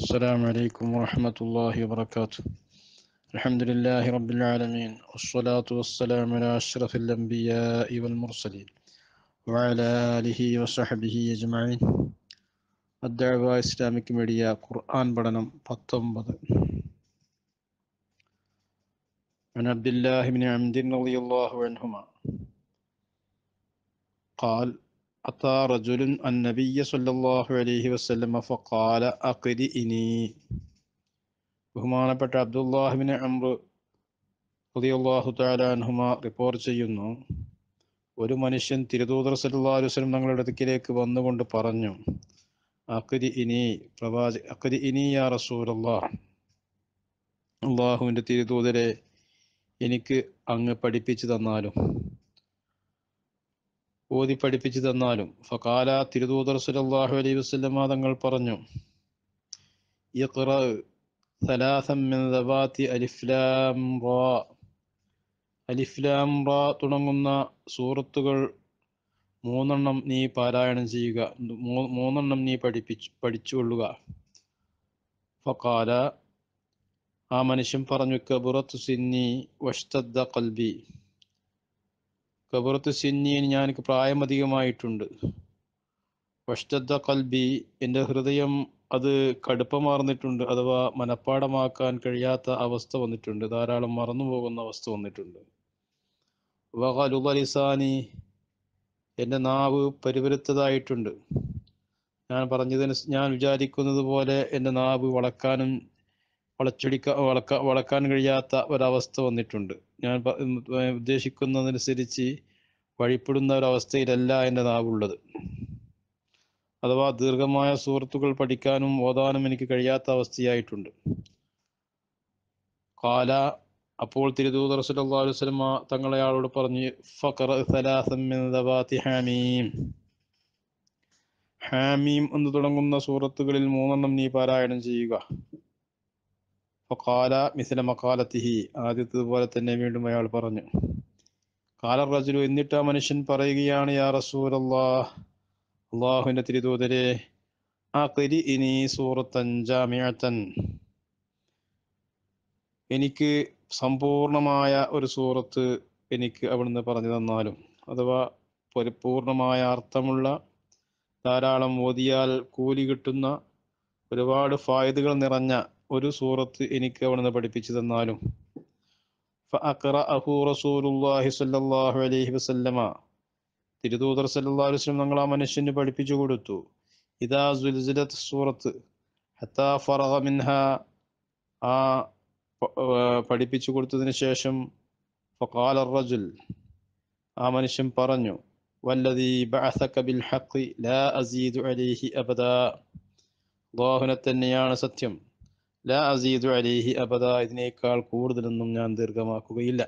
السلام عليكم ورحمة الله وبركاته الحمد لله رب العالمين والصلاة والسلام على أشرف الأنبياء والمرسلين وعلى آله وصحبه أجمعين الدعوة إسلامك ميديا قرآن بدنم പത്തൊമ്പത് عن عبد الله بن عمد رضي الله عنهما قال أتى رجل النبي صلى الله عليه وسلم فقال أقرئني ബഹുമാനപ്പെട്ട അബ്ദുല്ലാഹിബിന് അമ്ര റളിയല്ലാഹു തആല അൻഹുമ റിപ്പോർട്ട് ചെയ്യുന്നു ഒരു മനുഷ്യൻ തിരുതൂതർ സല്ലല്ലാഹു അലൈഹി വസല്ലം തങ്ങളുടെ അടുക്കിലേക്ക് വന്നുകൊണ്ട് പറഞ്ഞു അഖരി ഇനി പ്രവാച അഖരി ഇനി യാ റസൂലല്ലാഹ് അള്ളാഹുവിൻ്റെ തിരുതൂതരെ എനിക്ക് അങ്ങ് പഠിപ്പിച്ചു തന്നാലും ഓതി പഠിപ്പിച്ചു തന്നാലും ഫകാല തിരുതൂതർ സല്ലല്ലാഹു അലൈഹി വസല്ലമ തങ്ങൾ പറഞ്ഞു ഇഖ്റ ثلاثا من ذوات ألف لام را അലിഫ് ലാം റാ തുടങ്ങുന്ന സൂറത്തുകൾ മൂന്നെണ്ണം നീ പാരായണം ചെയ്യുക മൂ- മൂന്നെണ്ണം നീ പഠിപ്പിച്ചു പഠിച്ചുകൊള്ളുക ഫക്കാല ആ മനുഷ്യൻ പറഞ്ഞു കബുറത്ത് സിന്നി വഷ്തദ്ദ കൽബി കബുറത്ത് സിന്നി ഞാൻ എനിക്ക് പ്രായമധികമായിട്ടുണ്ട് വഷ്തദ്ദ കൽബി എൻ്റെ ഹൃദയം അത് കടുപ്പമാർന്നിട്ടുണ്ട് അഥവാ മനഃപ്പാടമാക്കാൻ കഴിയാത്ത അവസ്ഥ വന്നിട്ടുണ്ട് ധാരാളം മറന്നു പോകുന്ന അവസ്ഥ വന്നിട്ടുണ്ട് വകലുബലിസാനി എൻ്റെ നാവ് പരിവരുത്തതായിട്ടുണ്ട് ഞാൻ പറഞ്ഞതിന് സ് ഞാൻ വിചാരിക്കുന്നത് പോലെ എൻ്റെ നാവ് വളക്കാനും വളച്ചൊടിക്ക വളക്ക വളക്കാൻ കഴിയാത്ത ഒരവസ്ഥ വന്നിട്ടുണ്ട് ഞാൻ പ- ഉം, ഏർ ഉദ്ദേശിക്കുന്നതനുസരിച്ച് വഴിപ്പെടുന്ന ഒരവസ്ഥയിലല്ല എൻ്റെ നാവുള്ളത് അഥവാ ദീർഘമായ സൂറത്തുകൾ പഠിക്കാനും ഓതാനും എനിക്ക് കഴിയാത്ത അവസ്ഥയായിട്ടുണ്ട് കാല അപ്പോൾ തിരുദൂതർ സല്ലല്ലാഹു അലൈഹി വസല്ലമ തങ്ങളെ ആളോട് പറഞ്ഞു ഫഖറ സലാസൻ മിൻ ദവാതി ഹാമീം ഹാമീം എന്ന് തുടങ്ങുന്ന സൂറത്തുകളിൽ മൂന്നെണ്ണം നീ പാരായണം ചെയ്യുക ഫഖാല മിസ്ല മക്കാലത്തിഹി ആദ്യത്തേതുപോലെ തന്നെ വീണ്ടും അയാൾ പറഞ്ഞു കാല റജുലു എന്നിട്ട് ആ മനുഷ്യൻ പറയുകയാണ് യാ റസൂലല്ലാഹ് അള്ളാഹുവിൻ്റെ തിരുദൂതരെ ആ കരി ഇനി സൂറത്തൻ ജാമിയത്തൻ എനിക്ക് സമ്പൂർണമായ ഒരു സൂറത്ത് എനിക്ക് അവിടുന്ന് പറഞ്ഞു തന്നാലും അഥവാ പരിപൂർണമായ അർത്ഥമുള്ള ധാരാളം ഓതിയാൽ കൂലി കിട്ടുന്ന ഒരുപാട് ഫായതുകൾ നിറഞ്ഞ ഒരു സൂറത്ത് എനിക്ക് അവിടുന്ന് പഠിപ്പിച്ചു തന്നാലും فأقرأه رسول الله صلى الله عليه وسلم തിരുദൂതർ സല്ലല്ലാഹു അലൈഹി വസല്ലം ഞങ്ങൾ ആ മനുഷ്യന് പഠിപ്പിച്ചു കൊടുത്തു ഇദാ സുൽസിലത്ത് സൂറത്ത് ഹത്താ ഫറഗ മിൻഹ ആ പ- ഏർ പഠിപ്പിച്ചു കൊടുത്തതിന് ശേഷം ഫഖാല റജുൽ ആ മനുഷ്യൻ പറഞ്ഞു വല്ലദീ ബഅസക ബിൽ ഹഖ് ലാ അസീദു അലൈഹി അബദാ അല്ലാഹുവിനെ തന്നെയാണ് സത്യം ലാ അസീദു അലൈഹി അബദാ ഇതിനേക്കാൾ കൂടുതലൊന്നും ഞാൻ ദീർഘമാക്കുകയില്ല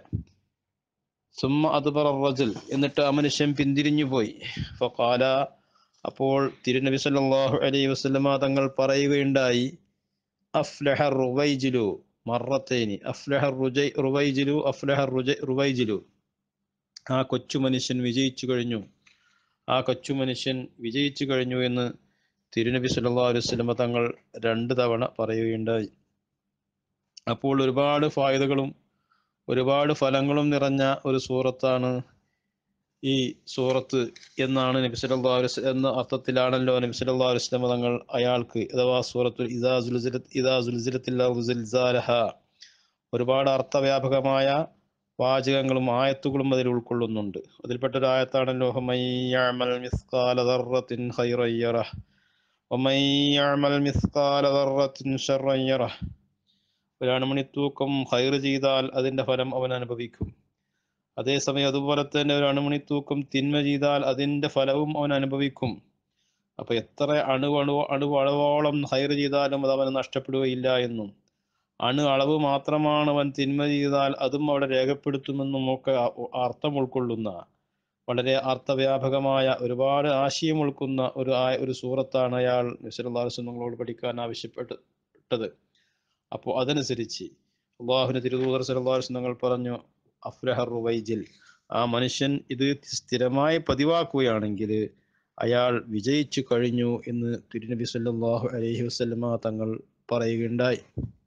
സുമ്മ അതുബറ റജുൽ എന്നിട്ട് ആ മനുഷ്യൻ പിന്തിരിഞ്ഞു പോയി ഫഖാല അപ്പോൾ തിരുനബി സല്ലല്ലാഹു അലൈഹി വസല്ലമ തങ്ങൾ പറയുകയുണ്ടായി അഫ്ലഹ റുവൈജിലു മറത്തേനി അഫ്ലഹ റുജൈ റുവൈജിലു അഫ്ലഹ റുജൈ റുവൈജിലു ആ കൊച്ചു മനുഷ്യൻ വിജയിച്ചു കഴിഞ്ഞു ആ കൊച്ചു മനുഷ്യൻ വിജയിച്ചു കഴിഞ്ഞു എന്ന് തിരുനബി സല്ലല്ലാഹു അലൈഹി വസല്ലമ തങ്ങൾ രണ്ട് തവണ പറയുകയുണ്ടായി അപ്പോൾ ഒരുപാട് ഫായതകളും ഒരുപാട് ഫലങ്ങളും നിറഞ്ഞ ഒരു സൂറത്താണ് ഈ സൂറത്ത് എന്നാണ് നബി സല്ലല്ലാഹു അലൈഹി വസല്ലം എന്ന അർത്ഥത്തിലാണല്ലോ നബി സല്ലല്ലാഹു അലൈഹി വസല്ലം തങ്ങൾ അയാൾക്ക് അഥവാ സൂറത്തുൽ ഇദാ സുൽസിലത് ഇദാ സുൽസിലത്തിൽ അർദു സിൽസാലഹ ഒരുപാട് അർത്ഥവ്യാപകമായ വാചകങ്ങളും ആയത്തുകളും അതിൽ ഉൾക്കൊള്ളുന്നുണ്ട് അതിൽപ്പെട്ട ഒരു ആയത്താണല്ലോ "വമൻ യഅമൽ മിസ്കാല ദർറത്തിൻ ഖൈറൻ യറഹ് വമൻ യഅമൽ മിസ്കാല ദർറത്തിൻ ശർറൻ യറഹ് ഒരു അണുമണിത്തൂക്കം ഹൈർ ചെയ്താൽ അതിന്റെ ഫലം അവൻ അനുഭവിക്കും അതേസമയം അതുപോലെ തന്നെ ഒരു അണുമണിത്തൂക്കം തിന്മ ചെയ്താൽ അതിന്റെ ഫലവും അവൻ അനുഭവിക്കും അപ്പൊ എത്ര അണു അണു അണു അളവോളം ഹൈർ ചെയ്താലും അത് അവന് നഷ്ടപ്പെടുകയില്ല എന്നും അണു അളവ് മാത്രമാണ് അവൻ തിന്മ ചെയ്താൽ അതും അവിടെ രേഖപ്പെടുത്തുമെന്നും ഒക്കെ അ- അർത്ഥം ഉൾക്കൊള്ളുന്ന വളരെ അർത്ഥവ്യാപകമായ ഒരുപാട് ആശയം ഉൾക്കുന്ന ഒരു ആയ- ഒരു സൂറത്താണ് അയാൾ നബിസ്വല്ലാസ്വം നമ്മളോട് പഠിക്കാൻ ആവശ്യപ്പെട്ടത് അപ്പോൾ അതനുസരിച്ച് അള്ളാഹുവിന് തിരുദൂതർ സലഹ്ലാസ് തങ്ങൾ പറഞ്ഞു അഫ്രഹർ റുവൈജിൽ ആ മനുഷ്യൻ ഇത് സ്ഥിരമായി പതിവാക്കുകയാണെങ്കിൽ അയാൾ വിജയിച്ചു കഴിഞ്ഞു എന്ന് തിരുനബി സല്ലല്ലാഹു അലൈഹി വസല്ലമ തങ്ങൾ പറയുകയുണ്ടായി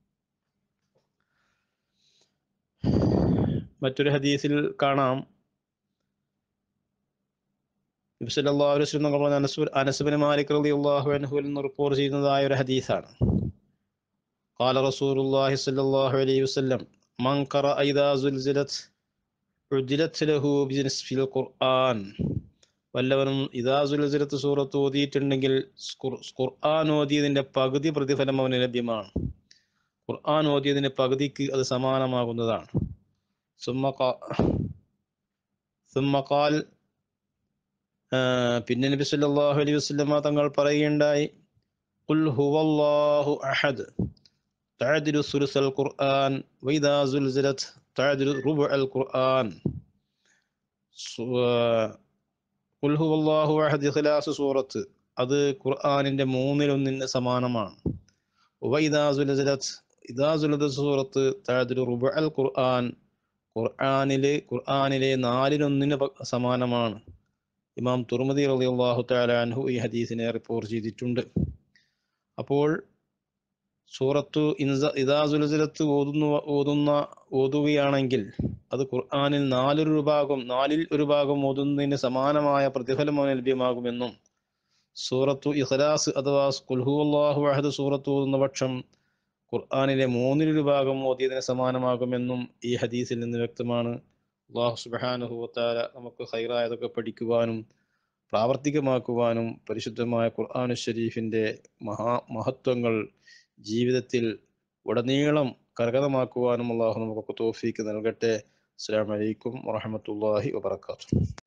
മറ്റൊരു ഹദീസിൽ കാണാം നബി സല്ലല്ലാഹു അലൈഹി വസല്ലം തങ്ങൾ പറഞ്ഞ അനസ് അനസ് ബിൻ മാലിക് റളിയല്ലാഹു അൻഹുവിൽ നിന്ന് റിപ്പോർട്ട് ചെയ്യുന്നതായ ഒരു ഹദീസാണ് قال رسول الله صلى الله عليه وسلم من قرأ إذا زلزلت عجلت له بنصف القرآن വല്ലവനും ഇതാ സുലസിലത്ത് സൂറത്ത് ഓതിയിട്ടുണ്ടെങ്കിൽ ഖുർ- ഖുർആൻ ഓതിയതിൻ്റെ പകുതി പ്രതിഫലം അവന് ലഭ്യമാണ് ഖുർആൻ ഓതിയതിൻ്റെ പകുതിക്ക് അത് സമാനമാകുന്നതാണ് ثم قا- ثم قال ആ, പിന്നെ നബി സല്ലല്ലാഹു അലൈഹി വസല്ലമ തങ്ങൾ പറയുകയുണ്ടായി ഖുൽ ഹുവല്ലാഹു അഹദ് തഅദിലു സുലുസൽ ഖുർആൻ വഇദാ സുൽസിലത് തഅദിലു റുബുഅൽ ഖുർആൻ സു- ആ, ഖുൽ ഹുവല്ലാഹു അഹദ് ഇഖ്ലാസ് സൂറത്ത് അത് ഖുർആനിന്റെ മൂന്നിലൊന്നിന് സമാനമാണ് വഇദാ സുൽസിലത് ഇദാ സുൽസിലത് സൂറത്ത് തഅദിലു റുബുഅൽ ഖുർആൻ ഖുർആനിലെ ഖുർആനിലെ നാലിലൊന്നിന് പ- സമാനമാണ് ഇമാം തുർമദി റളിയല്ലാഹു തആല അൻഹു ഈ ഹദീസിനെ റിപ്പോർട്ട് ചെയ്തിട്ടുണ്ട് അപ്പോൾ സൂറത്തു ഇൻസ ഇദാ സുൽസിലത്ത് ഓതുന്ന ഓതുന്ന ഓതുകയാണെങ്കിൽ അത് ഖുർആനിൽ നാലൊരു ഭാഗം നാലിൽ ഒരു ഭാഗം ഓതുന്നതിന് സമാനമായ പ്രതിഫലം അവന് ലഭ്യമാകുമെന്നും സൂറത്തു ഇഖ്ലാസ് അഥവാ കുൽഹു അള്ളാഹു അഹദ് സൂറത്ത് ഓതുന്ന പക്ഷം ഖുർആനിലെ മൂന്നിലൊരു ഭാഗം ഓതിയതിന് സമാനമാകുമെന്നും ഈ ഹദീസിൽ നിന്ന് വ്യക്തമാണ് അള്ളാഹു സുബാനുഹുവത്താല നമുക്ക് ഹൈറായതൊക്കെ പഠിക്കുവാനും പ്രാവർത്തികമാക്കുവാനും പരിശുദ്ധമായ ഖുർആാനു ഷരീഫിൻ്റെ മഹാ മഹത്വങ്ങൾ ജീവിതത്തിൽ ഉടനീളം കരകതമാക്കുവാനും അള്ളാഹു നമുക്ക് തോഫീക്ക് നൽകട്ടെ അസ്സാം വലൈക്കും വറഹമത്തല്ലാഹി വബർക്കാത്തു